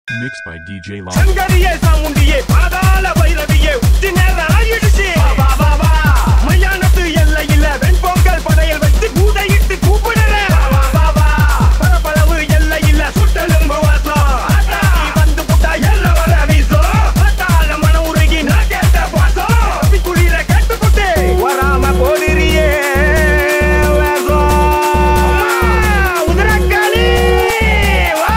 Mixed by DJ Long. சங்கரியே சாமுண்டியே பாதாள பைரவியே உச்சி நேரம் ஆயிடுச்சு வா, வா, வா, வா. மயானத்து எல்லையில வெண்பொங்கல் படையல் வச்சு பூதையிட்டு கூப்பிடுறேன் வா, வா, வா, வா. பரப்பளவு எல்லையில சுட்டெலும்பு வாசம் ஆத்தா, நீ வந்து புட்டா எல்ல வர வீசும் ஆத்தால மனம் உருகி நான் கேட்ட பாசம் அப்படி குளிர கேட்டு புட்டு வராம போதிரியே வேஷம். உதிரக்காளி, வா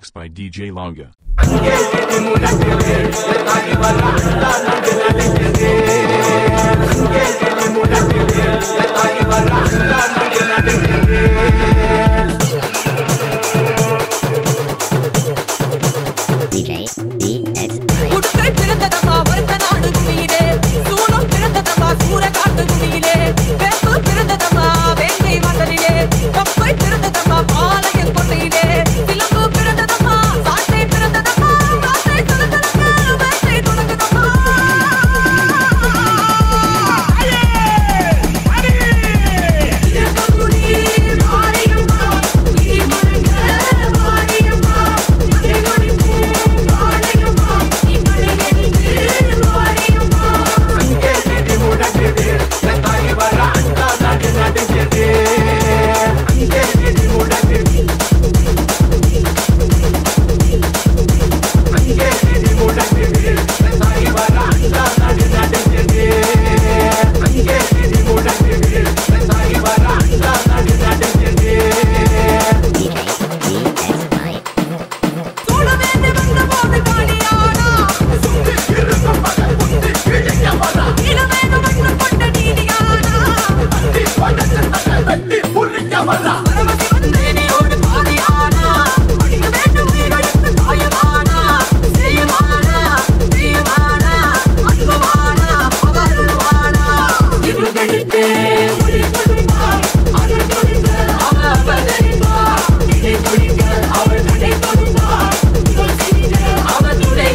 Mixed by DJ Longa. DJ DS உடுக்கை பிறந்ததம்மா வருத்த நாடு குமியிலே சூலம் பிறந்ததம்மா சூற காட்டு குமியிலே வேம்பு பிறந்ததம்மா வேங்கை வாசலிலே கப்பை பிறந்ததம்மா பாளையம் கொண்டையிலே சிலம்பு பிறந்ததம்மா சாட்டை பிறந்ததம்மா காட்டை தொடங்கதம்மா வேட்டை தொடங்குதம்மா இரக்கங்குடி மாரியம்மா இடி முழங்க மாரியம்மா மலையொளி பூங்காளையம்மா இமலையெழுந்து மாரியம்மா DJ DSI சூழவேந்து வந்தபோது காளியானா இளவேது வண்ணம் கொண்ட நீதியானா பரமசி வந்தேனியோடு பாதியானா அடிக்க வேண்டும் உயிரெழுத்து தாயமானா செய்யமானா பிரியமானா அன்புமானா அவருவானா இவர்களுக்கு ஒளி கொடுப்பார் அருள் கொடுக்க அவர் அவதரிப்பார் இதை கொடுக்க அவர் நடை கொடுப்பார் இவள் செய்த அவர் துணை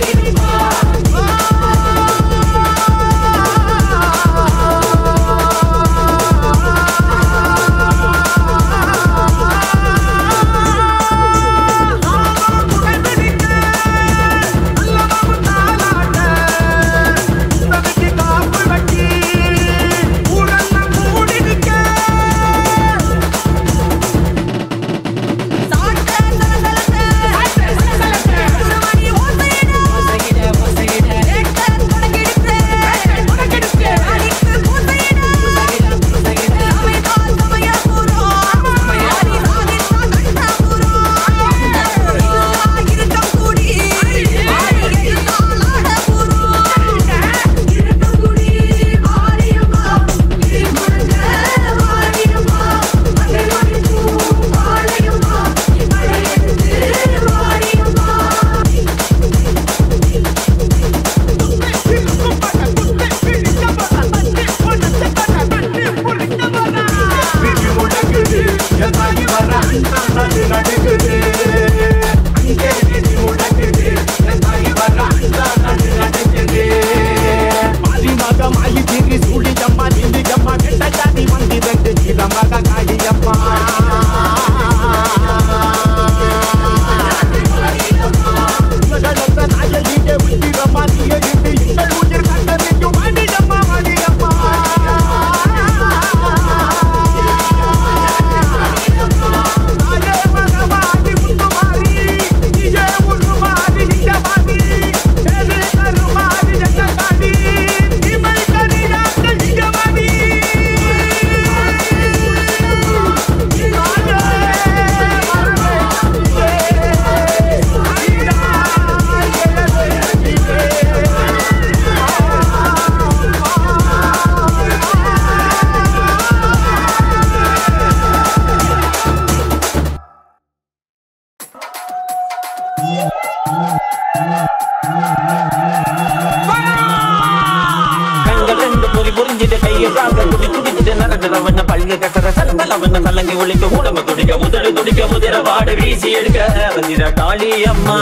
கண்கள் ரெண்டு பொறி புரிஞ்சிட்டு கையை சாங்க துடி துடிச்சிட்டு நடக்கிறவன பல்க கசர சலமலவன சலங்கி ஒழிக்க உடம்பு துடிக்க முதடு துடிக்க முதிர வாடு வீசி எடுக்க வந்திர காளி அம்மா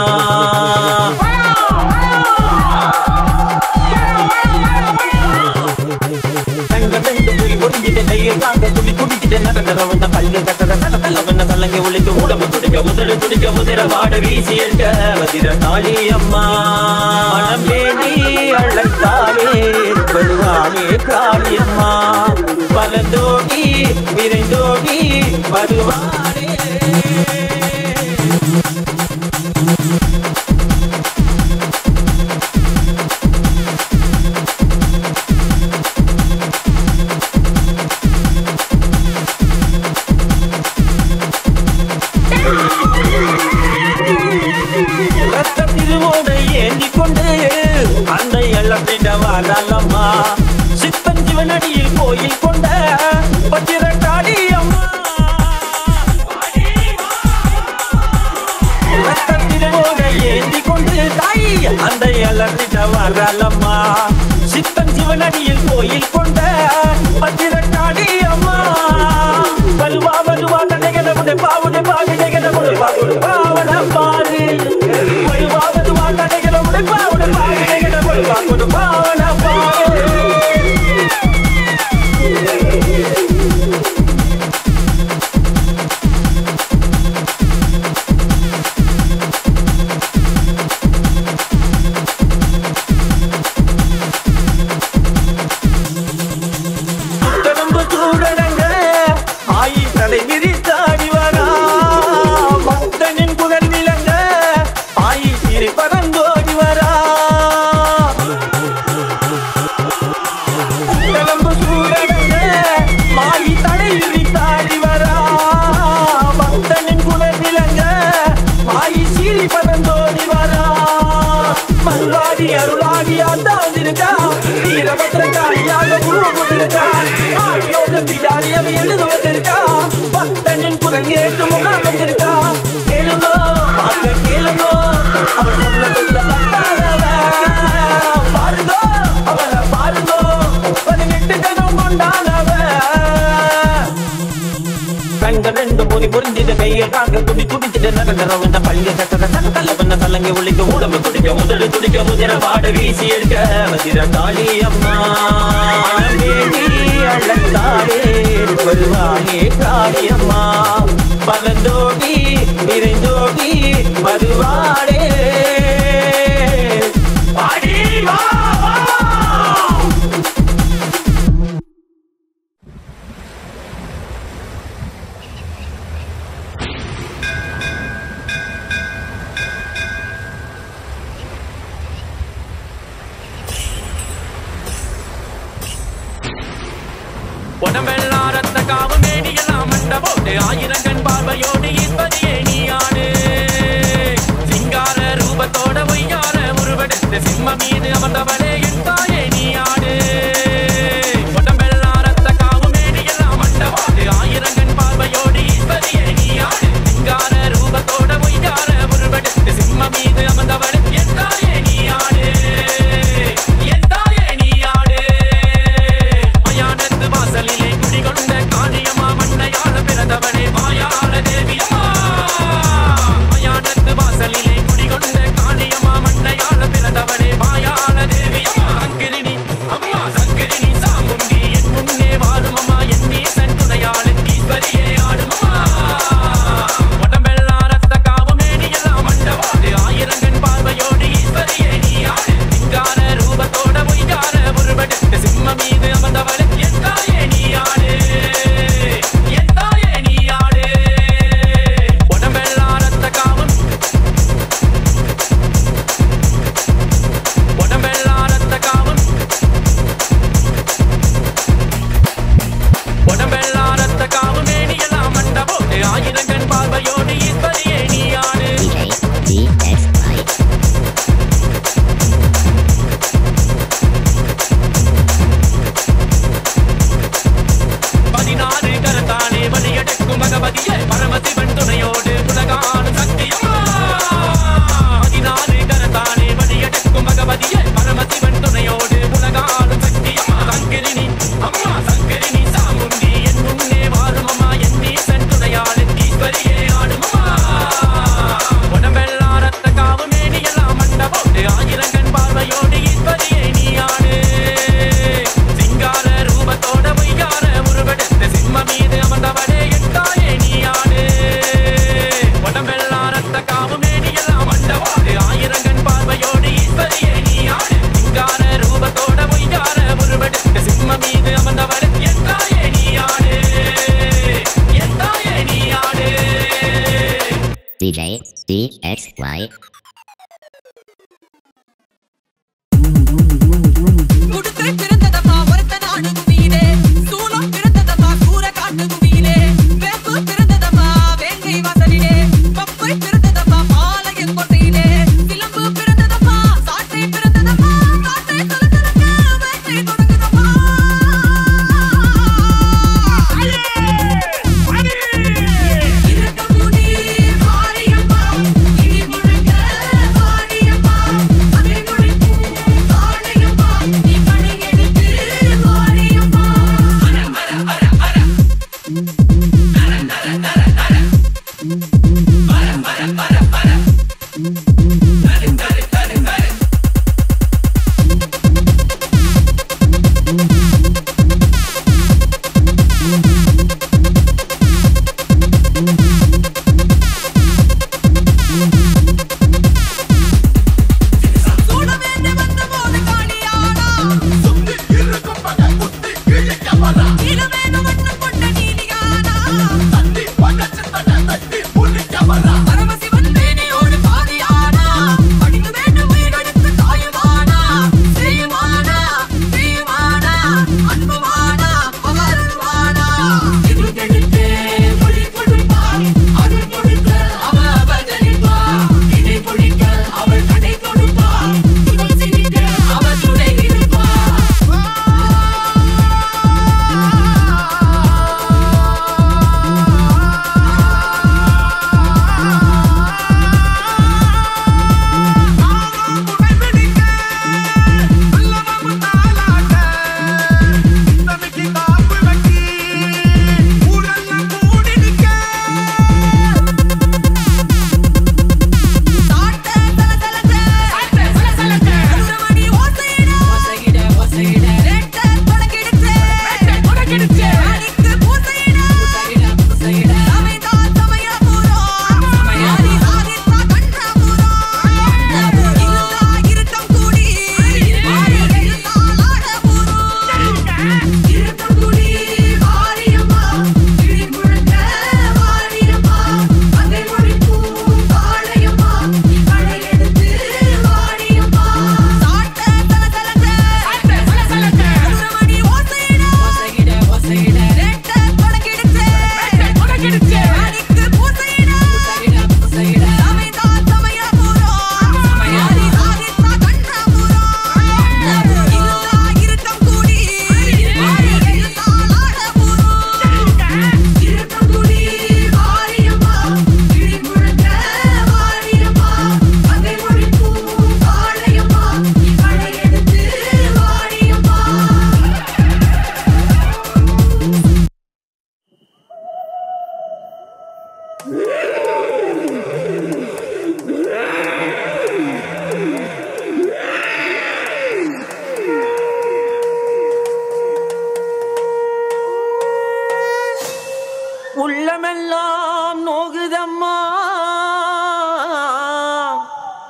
கண்கள் ரெண்டு பொறி புரிஞ்சிட்டு கையை சாங்க துடி துடிச்சிட்டு நடக்கிறவன பல்க கசர சலமலவன சலங்கி ஒழிக்க உடம்பு துடிக்க முதடு துடிக்க முதிர வாடு வீசி எடுக்க வந்திர காளி அம்மா மனமே நீ அழைத்தாலே வருவானே காளியம்மா பலந்தோடி விரைந்தோடி வருவானே ஏந்தி கொண்டு அந்த எள்ளப்பிட வாழலம்மா சித்தன் சிவனடியில் கோயில் கொண்ட பத்திரக்காளி அம்மா ரத்தத்திலோட ஏந்தி கொண்டு தாய் அந்த எள்ளப்பிட வாழலம்மா சித்தன் சிவனடியில் கோயில் கொண்ட பத்திரக்காளி அம்மா வலுவா வலுவா தடைகளை முடை பாவுடை பாவிடைகளை முடை பாவுடை பாவன பாரு வலுவா வலுவா தடைகளை முடை பாவுடை பாவிடைகளை முடை பாவுடை பாவன பாரு கடம்பு சூடடங்க ஆயி தலை விரித்தாடி வரா பக்தனின் புகழ் விளங்க ஆயி சிறை பறந்தோடி வரா கடம்பு சூடடங்க மாயி தலை விரித்தாடி வரா பக்தனின் புகழ் விளங்க மாயி சிறை பறந்தோடி வரா மல்வாடி அருளாடி ஆண்டாந்திருக்கா வீரபத்திரகாளியாக உருவப்பட்டிருக்கா ஆடியோட பிடாரி அவ எழுத வந்திருக்கா பக்தனின் குரல் கேட்டு முகம் வந்திருக்கா கேளுங்கோ பார்க்க கேளுங்கோ அவள் சொல்ல சொல்ல பத்தாதவ பாருங்கோ அவளை பாருங்கோ பதினெட்டு கதம் கொண்டானவ கண்கள் ரெண்டு பொறி புரிஞ்சிட்டு கையை காக்க துடி துடிச்சிட்டு நகர வந்த பள்ளிய கட்டத சகத்தல வந்த சலங்கை ஒளிக்க உடம்பு துடிக்க முதடு துடிக்க முதிர பாட வீசி எடுக்க வதிர காளி அம்மா வேண்டி அழந்தாரே வருவாயே காளி அம்மா பலந்தோடி விரைந்தோடி வருவாடே பாடி வா வா. உடம்பெல்லாம் ரத்த காவு மேடியெல்லாம் மண்ட போட்டு ஆயிரம் கண் பார்வையோடு ஈஸ்வரியே நீ ஆடு சிங்கார ரூபத்தோட ஒய்யார உருவெடுத்து சிம்ம மீது அமர்ந்தவளே என் தாயே நீ ஆடு உடம்பெல்லாம் ரத்த காவு மேடியெல்லாம் மண்ட போட்டு ஆயிரம் கண் பார்வையோடு ஈஸ்வரியே நீ ஆடு சிங்கார ரூபத்தோட ஒய்யார உருவெடுத்து சிம்ம மீது அமர்ந்தவளே என் தாயே நீ ஆடு என் தாயே நீ ஆடு மயானத்து வாசலிலே குடிகொண்ட காளியம்மா மண்ணையால பிறந்தவளே மாயாள தேவியம்மா மயானத்து வாசலிலே குடிகொண்ட காளியம்மா மண்ணையால பிறந்தவளே மாயாள தேவியம்மா சங்கிரினி அம்மா சங்கிரினி சாமுண்டி என் முன்னே வாழும் அம்மா என் நீசன் துணையாளு ஈஸ்வரியே ஆடுமம்மா உடம்பெல்லாம் ரத்த காவு மேனியெல்லாம் மண்டவாடு ஆயிரங்கன் பார்வையோடு ஈஸ்வரியே நீ ஆடு சிங்கார ரூபத்தோட பொய்யார உருவெடுத்து சிம்ம மீது அமர்ந்தவளே என் தாயே நீ ஆடு என் தாயே நீ ஆடு உடம்பெல்லாம் ரத்த காவும் உடம்பெல்லாம் ரத்த காவும் உடம்பெல்லாம் ரத்த காவு மேனியெல்லாம் மண்ட போட்டு ஆயிரங்கன் பார்வையோடு ஈஸ்வரியே நீ ஆடு DJ DXY. பதினாறு கரத்தானே வழியடக்கும் பகவதியே பரமசிவன் துணையோடு உலகானும் சக்தியம்மா பதினாறு கரத்தானே வழியடக்கும் பகவதியே பரமசிவன் துணையோடு உலகானும் சக்தியம்மா சங்கரினி அம்மா சங்கரினி சாமுண்டி என் முன்னே வாழும் அம்மா என் நீசன் துணையாளு ஈஸ்வரியே ஆடுமம்மா உடம்பெல்லாம் ரத்த காவு மேனியெல்லாம் மண்ட போட்டு ஆயிரங்கன் பார்வையோடு ஈஸ்வரியே நீ ஆடு சிங்கார ரூபத்தோட பொய்யார உருவெடுத்து சிம்ம மீது அமர்ந்தவளே என் தாயே நீ ஆடு உடம்பெல்லாம் ரத்த காவு மேனியெல்லாம் மண்டவாடு ஆயிரங்கன் பார்வையோடு ஈஸ்வரியே நீ ஆடு சிங்கார ரூபத்தோட பொய்யார உருவெடுத்து சிம்ம மீது அமர்ந்தவளே என் தாயே நீ ஆடு என் தாயே நீ ஆடு DJ DXY. குடுக்கை பிறந்ததம்மா ஒருத்த நாடு குவியிலே சூலம் பிறந்ததம்மா சூற காட்டு குவியிலே வேப்பு பிறந்ததம்மா வேங்கை வாசலிலே பப்பை பிறந்ததம்மா பாளையம் கோட்டையிலே சிலம்பு பிறந்ததம்மா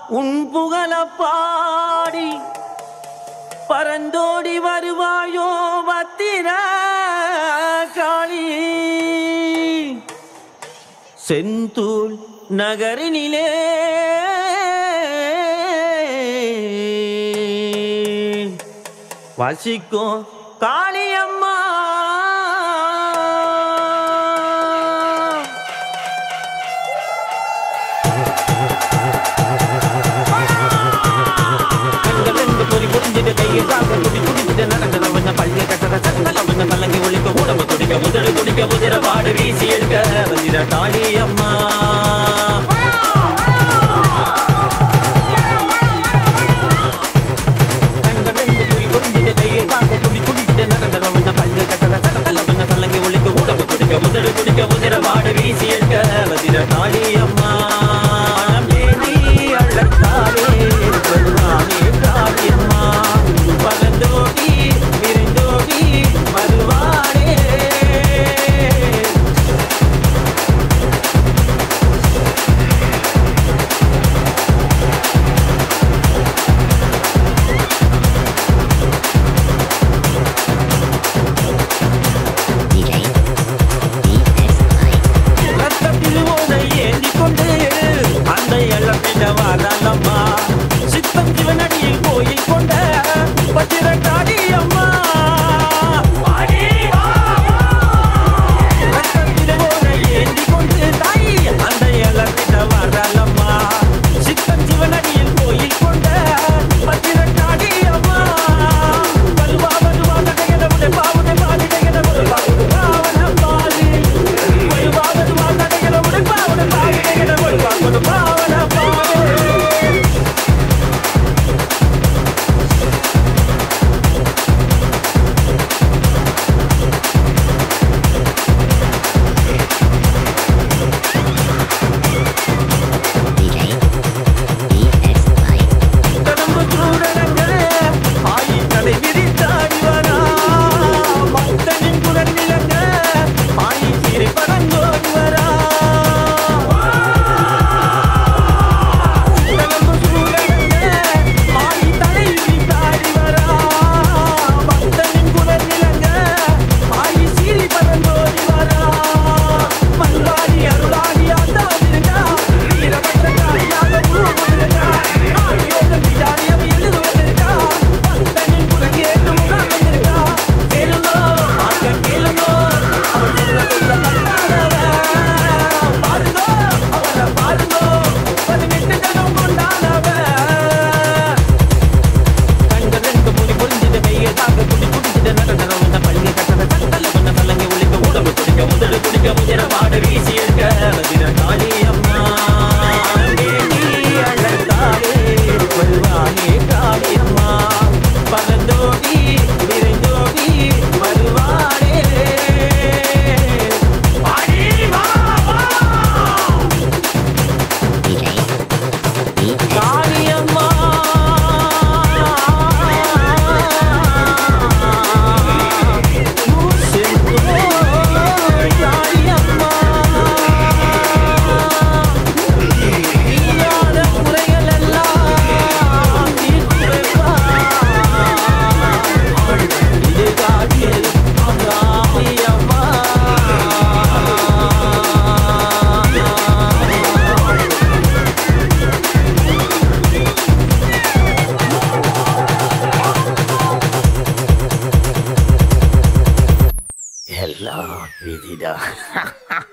உன் புகழ பாடி பரந்தோடி வருவாயோ பத்திர காளி செந்தூள் நகரினிலே வசிக்கும் காளியம்மா கண்கள் ரெண்டு பொறி புரிஞ்சிட்டு கையை காக்க துடி துடிச்சிட்டு நடந்த அவன பள்ளிய கட்டத சட்டல அவன கலங்கி ஒழிக்க உடம்பு துடிக்க முதல் துடிக்க உதிர வாடு வீசி எடுக்க வந்திர காளி அம்மா கண்கள் ரெண்டு பொறி புரிஞ்சிட்டு கையை காக்க துடி துடிச்சிட்டு நடந்த அவன பள்ளிய கட்டத சட்டல அவன கலங்கி ஒழிக்க உடம்பு துடிக்க முதல் துடிக்க உதிர வாடு வீசி எடுக்க வந்திர காளி அம்மா அழகேந்தி அழகாலே வருவானே காளியம்மா பலந்தோடி விரைந்தோடி வருவானே DJ DXY. ரத்தத்தில் ஓதை ஏந்தி கொண்டு அந்த எல்லப்பிட வாராளம்மா சித்தம் சிவனடியில் கோயில் கொண்ட பத்திரக்காடி அம்மா ரத்தத்தில் ஓதை ஏந்தி கொண்டு தாய் அந்த எல்லப்பிட வாராளம்மா சித்தம் சிவனடியில் கோயில் கொண்ட பத்திரக்காடி அம்மா வலுவா வலுவா நடையடவுடை பாவுடை பாடிடையடவுடை பாவுடை பாவன பாலி வலுவா வலுவா நடையடவுடை பாவுடை பாடிடையடவுடை பாவுடை பாவன பாலி DJ DXY. கடம்பு சூடரங்க ஆயி தலை விரித்தாடி வரா பக்தனின் குரல் விளங்க ஆயி சிறை பறந்தோடி வரா கடம்பு சூடரங்க ஆயி தலை விரித்தாடி வரா பக்தனின் குரல் விளங்க ஆயி சிறை பறந்தோடி வரா மல்லாடி அருளாடி ஆண்டாதிருக்கா வீரபத்திரகாரியாக உருவமிருக்கா ஆடியோட பிடாரியம் எழுதுவதற்கா பக்தனின் குலங்கேற்று முகாம் வந்திருக்கா கேளுங்கோ ஆக்க கேளுங்கோ அவன் சொல்ல சொல்ல கட்டாதவன் பாருங்கோ அவரை பாருங்கோ பதினெட்டு ஜனம் கொண்டாடவன் கண்கள் ரெண்டு மூடி புரிஞ்சிட்டு கையை தாக்க குடி குடிச்சிட்டு நடந்த வந்த பள்ளியை கட்டத சட்டல பண்ண கலங்கி ஒழிக்க உடம்பு குடிக்க முதல் குடிக்க முதிர பாடு வீசி எடுக்க வதிர காளி அம்மா தேவி அழகாலே வருவானே காளி அம்மா பறந்தோடி விரைந்தோடி வருவானே ஆடி வா வா DJ DXY. காளியம்மா செந்தூர் காளியம்மா தீராத குறைகள் எல்லாம் தீர்த்து வைப்பார். இது காட்டில் காளியம்மா எல்லாம் விதிடா